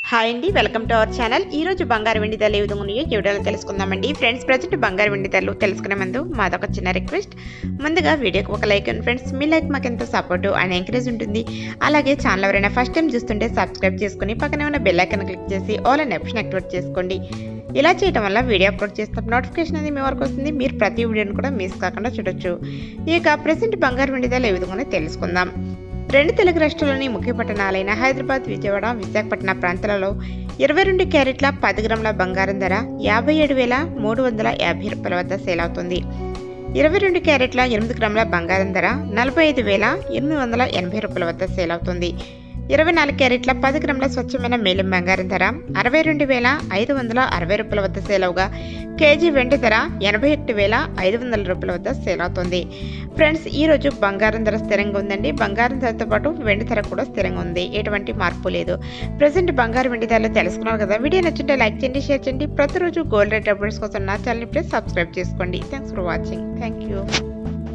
hi అండి welcome to our channel ఈ రోజు బంగారు వెండి ధరలు ఏ విధంగా ఉన్నాయో ఈ వీడియోలో తెలుసుకుందామండి ఫ్రెండ్స్ ప్రజెంట్ బంగారు వెండి ధరలు తెలుసుకునే ముందు మాదొక చిన్న రిక్వెస్ట్ ముందుగా వీడియోకి ఒక లైక్ అండ్ ఫ్రెండ్స్ మీ లైక్ మాకు ఎంతో సపోర్ట్ అండ్ ఎంకరేజ్ ఉంటుంది అలాగే ఛానల్ ఎవరైనా ఫస్ట్ టైం చూస్తుంటే సబ్స్క్రైబ్ చేసుకుని పక్కనే ఉన్న బెల్ ఐకాన్ క్లిక్ చేసి ఆల్ అండ్ ఆప్షన్ యాక్టివేట్ చేసుకోండి ఇలా చేయడం వల్ల వీడియో అప్లోడ్ చేస్తున్న నోటిఫికేషన్ అనేది మీ వరకు వస్తుంది మీరు ప్రతి వీడియోని కూడా మిస్ కాకుండా చూడొచ్చు ఇక ప్రజెంట్ బంగారు వెండి ధరలు ఏ విధంగా తెలుసుకుందాం రెండు తెలుగు రాష్ట్రాల్లోని ముఖ్య పట్టణాలైన హైదరాబాద్ విజయవాడ విశాఖపట్నం ప్రాంతాలలో ఇరవై రెండు క్యారెట్ల పది గ్రాముల బంగారం ధర యాభై ఏడు వేల మూడు వందల యాభై రూపాయల వద్ద సేల్ అవుతుంది ఇరవై రెండు క్యారెట్ల ఎనిమిది గ్రాముల బంగారం ధర నలభై ఐదు వేల ఎనిమిది వందల ఎనభై రూపాయల వద్ద సేల్ అవుతుంది ఇరవై నాలుగు క్యారెట్ల పది గ్రాముల స్వచ్ఛమైన మేలిం బంగారం ధర అరవై రెండు వేల ఐదు వందల అరవై రూపాయల వద్ద సేల్ అవగా కేజీ వెండి ధర ఎనభై ఒకటి వేల ఐదు వందల రూపాయల వద్ద సేల్ అవుతుంది ఫ్రెండ్స్ ఈ రోజు బంగారం ధర స్థిరంగా ఉందండి బంగారం ధరతో పాటు వెండి ధర కూడా స్థిరంగా ఉంది ఎటువంటి మార్పు లేదు ప్రజెంట్ బంగారం వెండి ధరలు తెలుసుకున్నారు కదా వీడియో నచ్చుంటే లైక్ చేయండి షేర్ చేయండి ప్రతిరోజు గోల్డ్ రేట్ అప్డేట్స్ కోసం నా ఛానల్ ప్లీజ్ సబ్స్క్రైబ్ చేసుకోండి thanks for watching thank you